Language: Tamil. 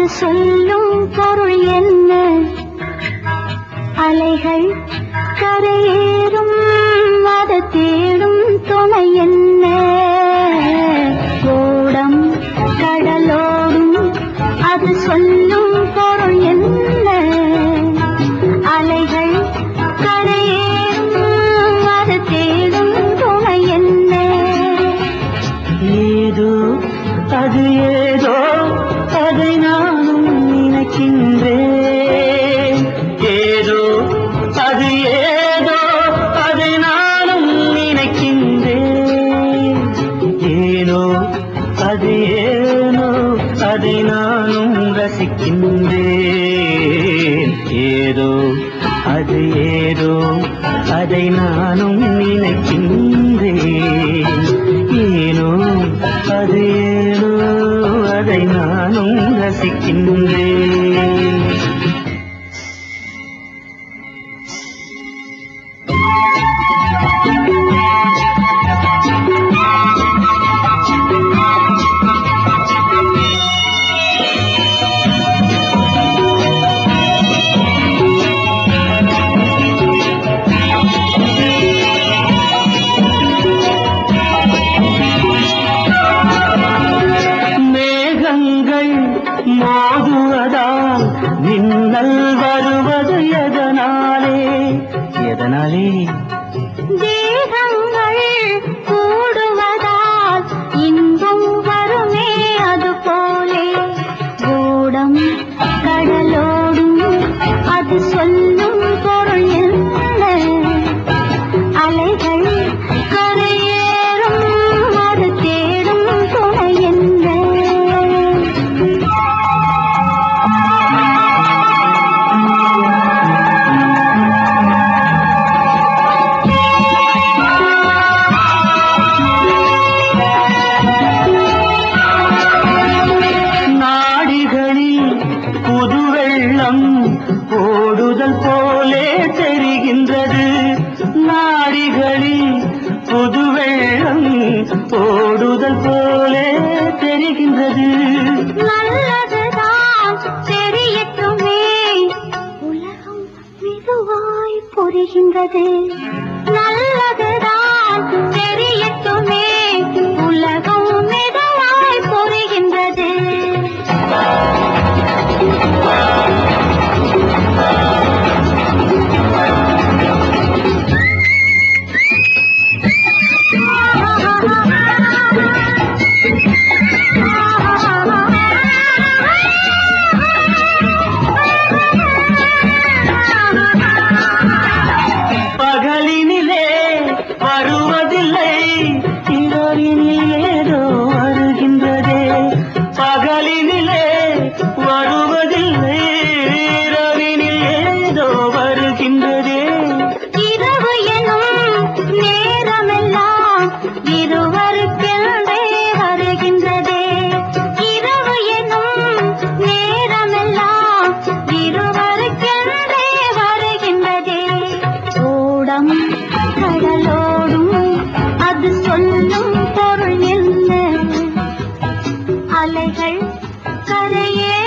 சொல்லும் பொருள் என்ன அலைகள் கரையேறும் அது தேடும் துணை என்ன கோடம் கடலோடும் அது சொல்லும் பொருள் என்ன அலைகள் கரையேறும் அது தேடும் துணை என்ன ஏதோ அது ஏதோ அதை நானும் நினைக்கின்றேன் ஏதோ அது ஏதோ அதை நானும் நினைக்கின்றேன் ஏனோ அது ஏனோ அதை நானும் ரசிக்கின்றேன் ஏதோ அது ஏதோ அதை நானும் நினைக்கின்றேன் ஏனோ அது ஏனோ அதை நானும் ரசிக்கின்றேன் மேகங்கள் மோதுவதால் மின்னல் வருவது எதனாலே எதனாலே தேகங்கள் கூடுவதால் இன்பம் வருமே அது போலே கூடம் கடலோடும் அது சொல்லும் பொருள் என்ன அலைகள் கரையேறும் அது தேடும் துணை என்ன நாடிகளில் புது வெள்ளம் ஓடுதல் போலே தெரிகின்றது நாடிகளில் புது வெள்ளம் ஓடுதல் போலே தெரிகின்றது நல்லதுதான் தெரியட்டுமே உலகம் மெதுவாய் புரிகின்றது நல்லதுதான் தெரியட்டுமே உலகம் மெதுவாய் புரிகின்றது பகலினிலே வருவதில்லை இரவினில் ஏதோ வருகின்றதே பகலினிலே வருவதில்லை இரவினில் ஏதோ வருகின்றதே இரவு எனும் நேரமெல்லாம் இருவருக்கென்றே வருகின்றதே இரவு எனும் நேரமெல்லாம் இருவருக்கென்றே வருகின்றதே ஓடம் கடலோடும் அது சொல்லும் பொருள் என்ன அலைகள் கரையே